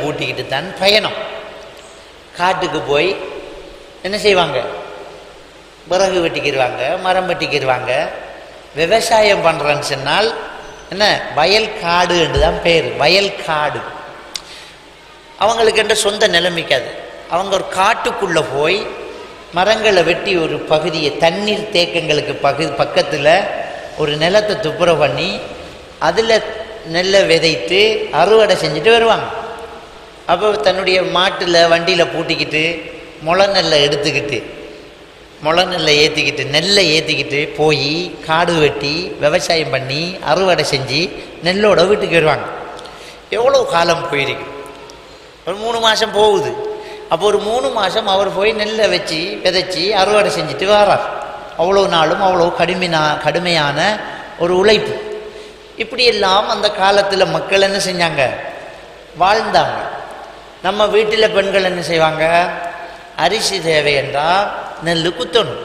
பூட்டிக்கிட்டு தான் பயணம் காட்டுக்கு போய் என்ன செய்வாங்க விறகு வெட்டிக்கிடுவாங்க மரம் வெட்டிக்கிடுவாங்க விவசாயம் பண்ணுறேன்னு சொன்னால் என்ன வயல் காடு என்று தான் பேர் வயல் காடு அவங்களுக்கு என்ற சொந்த நிலைமைக்காது அவங்க ஒரு காட்டுக்குள்ளே போய் மரங்களை வெட்டி ஒரு பகுதியை தண்ணீர் தேக்கங்களுக்கு பகுதி பக்கத்தில் ஒரு நிலத்தை துப்புரவு பண்ணி அதில் நெல்லை விதைத்து அறுவடை செஞ்சுட்டு வருவாங்க அப்போ தன்னுடைய மாட்டில் வண்டியில் பூட்டிக்கிட்டு முளை நெல்லை எடுத்துக்கிட்டு முளை நெல்லை ஏற்றிக்கிட்டு நெல்லை ஏற்றிக்கிட்டு போய் காடு வெட்டி விவசாயம் பண்ணி அறுவடை செஞ்சு நெல்லோட வீட்டுக்கு வருவாங்க எவ்வளோ காலம் போயிருக்கு ஒரு மூணு மாதம் போகுது அப்போ ஒரு மூணு மாதம் அவர் போய் நெல்லை வச்சு விதைச்சி அறுவடை செஞ்சுட்டு வரார் அவ்வளோ நாளும் அவ்வளோ கடுமைனா கடுமையான ஒரு உழைப்பு இப்படியெல்லாம் அந்த காலத்தில் மக்கள் என்ன செஞ்சாங்க வாழ்ந்தாங்க நம்ம வீட்டில் பெண்கள் என்ன செய்வாங்க அரிசி தேவை என்றால் நெல் குத்தணும்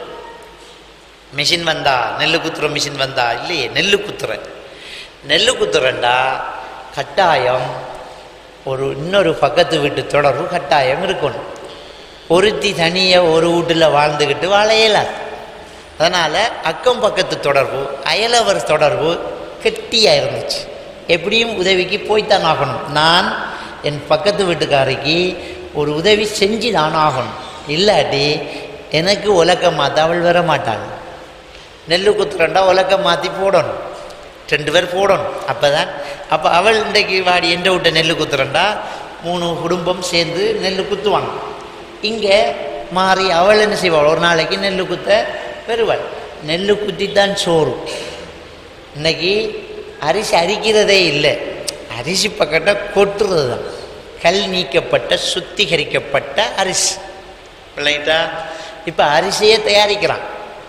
மிஷின் வந்தா நெல் குத்துற மிஷின் வந்தா இல்லையே நெல் குத்துற நெல் குத்துறண்டா கட்டாயம் ஒரு இன்னொரு பக்கத்து வீட்டு தொடர்பு கட்டாயம் இருக்கணும் ஒருத்தி தனியாக ஒரு வீட்டில் வாழ்ந்துக்கிட்டு வாழ இயலாது அதனால் அக்கம் பக்கத்து தொடர்பு அயலவர் தொடர்பு கெட்டியாக இருந்துச்சு எப்படியும் உதவிக்கு போய்த்தான் ஆகணும் நான் என் பக்கத்து வீட்டுக்காரிக்கு ஒரு உதவி செஞ்சு தான் ஆகணும் இல்லாட்டி எனக்கு உலக்க மாற்ற அவள் வர மாட்டாள் நெல்லு குத்துறண்டா உலக்க மாற்றி போடணும் ரெண்டு பேர் போடணும் அப்போ தான் அப்போ அவள் இன்றைக்கு வாடி எந்த விட்ட நெல் குத்துறண்டா மூணு குடும்பம் சேர்ந்து நெல் குத்துவாங்க இங்கே மாறி அவள் என்ன செய்வாள் ஒரு நாளைக்கு நெல் குத்த பெறுவாள் நெல் குத்தி தான் சோறு இன்னைக்கு அரிசி அரிக்கிறதே இல்லை அரிசி பக்கட்ட கொட்டுறது தான் கல் நீக்கப்பட்ட சுத்திகரிக்கப்பட்ட அரிசி இல்லைங்களா இப்போ அரிசியை தயாரிக்கிறான்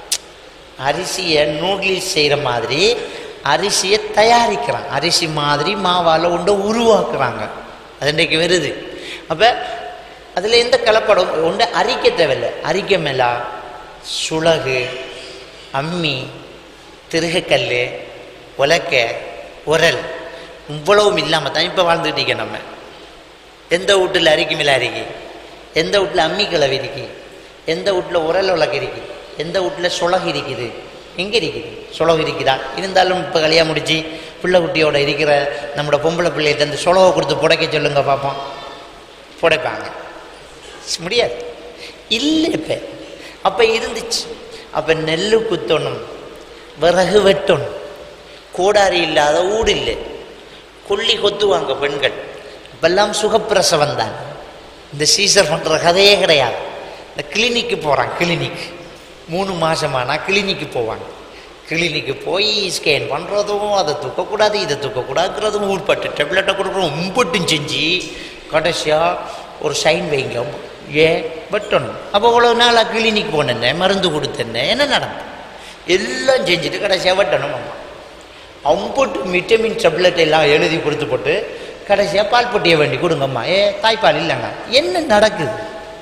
அரிசியை நூடுல்ஸ் செய்கிற மாதிரி அரிசியை தயாரிக்கிறான் அரிசி மாதிரி மாவால் உண்டை உருவாக்குறாங்க அது இன்றைக்கு வருது அப்போ அதில் எந்த கலப்படம் உண்டை அரிக்க தேவையில்லை அரிக்க மேலா சுளகு அம்மி திருகக்கல் உலக்க உரல் இவ்வளவும் இல்லாமல் தான் இப்போ வாழ்ந்துக்கிட்டு இருக்கோம் நம்ம எந்த வீட்டில் அரிக்கு மேலே அரிக்கி எந்த வீட்டில் அம்மி கிளவி இருக்கு எந்த வீட்டில் உரல் உலக இருக்கு எந்த வீட்டில் சுலகு இருக்குது எங்கே இருக்குது சுலகு இருக்குதா இருந்தாலும் இப்போ கல்யாணம் முடிச்சு பிள்ளை குட்டியோட இருக்கிற நம்மளோட பொம்பளை பிள்ளைகிட்ட அந்த சுலவை கொடுத்து புடைக்க சொல்லுங்க பார்ப்போம் புடைப்பாங்க முடியாது இல்லை இப்போ அப்போ இருந்துச்சு அப்போ நெல் குத்தணும் விறகு வெட்டணும் கோடாரி இல்லாத ஊடு இல்லை கொல்லி கொத்துவாங்க பெண்கள் இப்பெல்லாம் சுகப்பிரசவம் தான் இந்த சீசர் பண்ணுற கதையே கிடையாது இந்த கிளினிக்கு போகிறான் கிளினிக் மூணு மாதமானா கிளினிக்கு போவாங்க கிளினிக்கு போய் ஸ்கேன் பண்ணுறதும் அதை தூக்கக்கூடாது இதை தூக்கக்கூடாதுங்கிறதும் உட்பட்டு டெப்லெட்டை கொடுக்குறோம் உம்பட்டும் செஞ்சு கடைசியாக ஒரு சைன் வைங்க ஏன் வெட்டணும் அப்போ இவ்வளோ நாளாக கிளினிக் போனேன்னே மருந்து கொடுத்தேன்னே என்ன நடந்தது எல்லாம் செஞ்சுட்டு கடைசியாக வெட்டணும் அம்மா அம்புட்டு விட்டமின் டெப்லெட் எல்லாம் எழுதி கொடுத்து போட்டு கடைசியாக பால் பொட்டியை வேண்டி கொடுங்கம்மா ஏ தாய்ப்பால் இல்லைங்க என்ன நடக்குது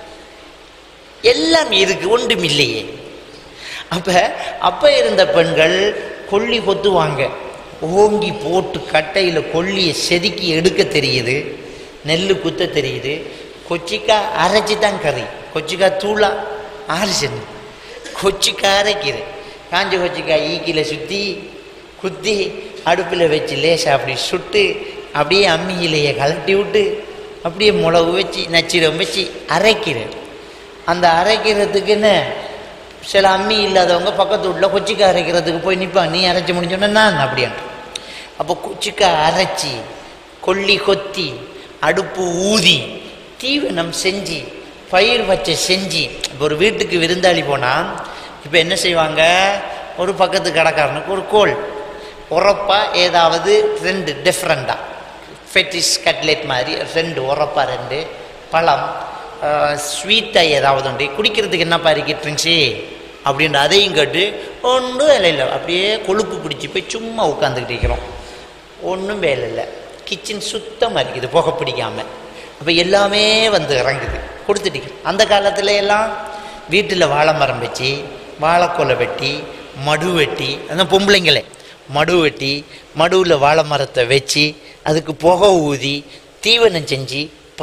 எல்லாம் இருக்கு ஒன்றும் இல்லையே அப்போ அப்போ இருந்த பெண்கள் கொல்லி கொத்துவாங்க ஓங்கி போட்டு கட்டையில் கொல்லியை செதுக்கி எடுக்க தெரியுது நெல் குத்த தெரியுது கொச்சிக்காய் அரைச்சி தான் கறி கொச்சிக்காய் தூளா ஆரிசன் கொச்சிக்காய் அரைக்கிது காஞ்ச கொச்சிக்காய் ஈக்கில் சுற்றி குத்தி அடுப்பில் வச்சு லேசாக அப்படி சுட்டு அப்படியே அம்மியிலேயே கலட்டி விட்டு அப்படியே மிளகு வச்சு நச்சிரம் வச்சு அரைக்கிறேன் அந்த அரைக்கிறதுக்குன்னு சில அம்மி இல்லாதவங்க பக்கத்து வீட்டில் கொச்சிக்காய் அரைக்கிறதுக்கு போய் நிற்பாங்க நீ அரைச்சி முடிஞ்சோன்னா நான் அப்படின்ட்டு அப்போ கொச்சிக்காய் அரைச்சி கொல்லி கொத்தி அடுப்பு ஊதி தீவனம் செஞ்சு பயிர் வச்ச செஞ்சு இப்போ ஒரு வீட்டுக்கு விருந்தாளி போனால் இப்போ என்ன செய்வாங்க ஒரு பக்கத்து கடைக்காரனுக்கு ஒரு கோல் உரப்பாக ஏதாவது ரெண்டு டிஃப்ரெண்ட்டாக ஃபெட்டிஸ் கட்லெட் மாதிரி ரெண்டு உரப்பாக ரெண்டு பழம் ஸ்வீட்டாக ஏதாவது உண்டு குடிக்கிறதுக்கு என்னப்பா இருக்கு ட்ரிங்க்ஸு அப்படின்ற அதையும் கேட்டு ஒன்றும் வேலை இல்லை அப்படியே கொழுப்பு பிடிச்சி போய் சும்மா உட்காந்துக்கிட்டு இருக்கிறோம் ஒன்றும் வேலை இல்லை கிச்சன் சுத்தமாக இருக்குது புகை பிடிக்காமல் அப்போ எல்லாமே வந்து இறங்குது கொடுத்துட்டு அந்த காலத்துல எல்லாம் வீட்டில் வாழை மரம் வச்சு வாழைக்கொலை வெட்டி மடு வெட்டி அந்த பொம்பளைங்களே மடு வெட்டி மடுவில் வாழை மரத்தை வச்சு அதுக்கு புகை ஊதி தீவனம் செஞ்சு